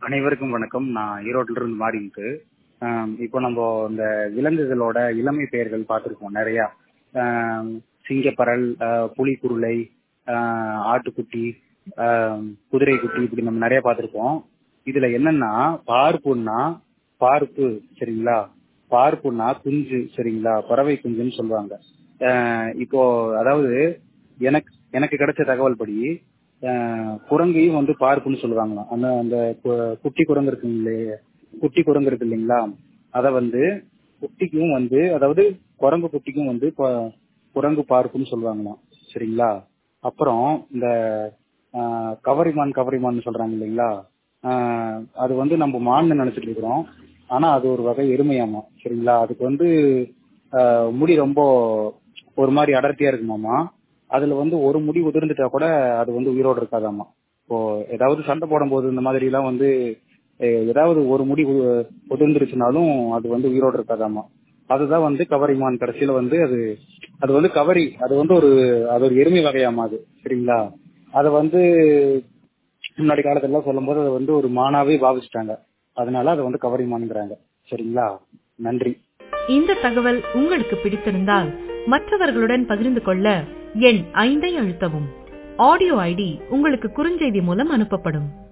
அனைவருக்கும் வணக்கம் நான் ஈரோட்டில இருந்து மாறிட்டு இப்போ நம்ம இந்த விலங்குகளோட இளமை பெயர்கள் பார்த்துருக்கோம் நிறைய ஆம், சிங்கப்பரல் ஆஹ், புலிக்குருளை ஆஹ், ஆட்டுக்குட்டி ஆஹ், குதிரைக்குட்டி இப்படி நம்ம நிறைய பார்த்துருக்கோம் இதுல என்னன்னா பார்ப்புன்னா பார்ப்பு சரிங்களா பார்ப்புன்னா குஞ்சு சரிங்களா பறவை குஞ்சுன்னு சொல்லுவாங்க ஆஹ், இப்போ அதாவது எனக்கு எனக்கு கிடைச்ச தகவல் படி ஆஹ், குரங்கையும் வந்து பார்ப்புன்னு சொல்லுவாங்களாம் அந்த அந்த கு- குட்டி குரங்கு இருக்குங்களே குட்டி குரங்கு இருக்கு இல்லைங்களா அத வந்து குட்டிக்கும் வந்து அதாவது குரங்கு குட்டிக்கும் வந்து ப- குரங்கு பார்ப்புன்னு சொல்லுவாங்களாம் சரிங்களா அப்புறம் இந்த ஆஹ், கவரிமான் கவரிமான் சொல்றாங்க இல்லைங்களா ஆஹ், அது வந்து நம்ம மான்னு நினைச்சிட்டு இருக்கிறோம் ஆனா அது ஒரு வகை எருமையாமா சரிங்களா அதுக்கு வந்து ஆஹ், முடி ரொம்ப ஒரு மாதிரி அடர்த்தியா இருக்குமாமா அதுல வந்து ஒரு முடி உதிர்ந்துட்டா கூட அது வந்து உயிரோடு இருக்காதாமா இப்போ ஏதாவது சண்டை போடும்போது இந்த மாதிரி எல்லாம் வந்து அஹ், ஏதாவது ஒரு முடி உ- உதிர்ந்துருச்சுனாலும் அது வந்து உயிரோடு இருக்காதாமா அதுதான் வந்து கவரிமான் கடைசியில வந்து அது அது வந்து கவரி அது வந்து ஒரு அது ஒரு எருமை வகையாமா அது சரிங்களா அதை வந்து முன்னாடி காலத்துல எல்லாம் சொல்லும்போது அதை வந்து ஒரு மானாவே பாவிச்சிட்டாங்க அதனால அதை வந்து கவரிமான்ங்கிறாங்க சரிங்களா நன்றி இந்த தகவல் உங்களுக்கு பிடித்திருந்தால் மற்றவர்களுடன் பகிர்ந்து கொள்ள எண் ஐந்தை அழுத்தவும் ஆடியோ ஐடி உங்களுக்கு குறுஞ்செய்தி மூலம் அனுப்பப்படும்